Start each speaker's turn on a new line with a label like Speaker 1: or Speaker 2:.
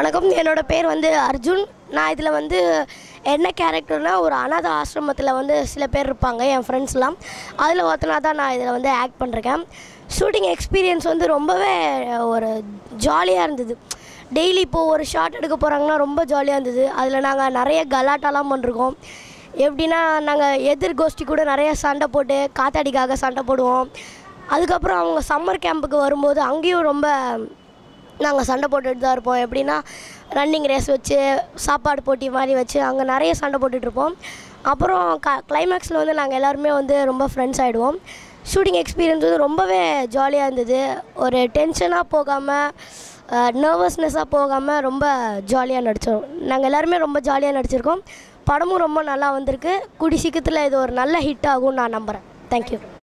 Speaker 1: வணக்கம் என்னோட பேர் வந்து அர்ஜுன் நான் இதில் வந்து என்ன கேரக்டர்னா ஒரு அனாத ஆசிரமத்தில் வந்து சில பேர் இருப்பாங்க என் ஃப்ரெண்ட்ஸ்லாம் அதில் ஒருத்தனா தான் நான் இதில் வந்து ஆக்ட் பண்ணிருக்கேன் ஷூட்டிங் எக்ஸ்பீரியன்ஸ் வந்து ரொம்பவே ஒரு ஜாலியாக இருந்தது டெய்லி இப்போது ஒரு ஷாட் எடுக்க போகிறாங்கன்னா ரொம்ப ஜாலியாக இருந்தது அதில் நாங்கள் நிறைய கலாட்டாலாம் பண்ணிருக்கோம் எப்படின்னா நாங்கள் எதிர் கோஷ்டி கூட நிறைய சண்டை போட்டு காத்தாடிக்காக சண்டை போடுவோம் அதுக்கப்புறம் அவங்க சம்மர் கேம்புக்கு வரும்போது அங்கேயும் ரொம்ப நாங்கள் சண்டை போட்டுட்டு தான் இருப்போம் எப்படின்னா ரன்னிங் ரேஸ் வச்சு சாப்பாடு போட்டி மாதிரி வச்சு அங்கே நிறைய சண்டை போட்டுட்டு இருப்போம் அப்புறம் க கிளைமேக்ஸில் வந்து நாங்கள் எல்லாருமே வந்து ரொம்ப ஃப்ரெண்ட்ஸ் ஆகிடுவோம் ஷூட்டிங் எக்ஸ்பீரியன்ஸ் வந்து ரொம்பவே ஜாலியாக இருந்தது ஒரு டென்ஷனாக போகாமல் நர்வஸ்னஸாக போகாமல் ரொம்ப ஜாலியாக நடித்தோம் நாங்கள் எல்லாருமே ரொம்ப ஜாலியாக நடிச்சிருக்கோம் படமும் ரொம்ப நல்லா வந்திருக்கு கூடி சீக்கிரத்தில் இது ஒரு நல்ல ஹிட் ஆகும்னு நான் நம்புகிறேன் தேங்க்யூ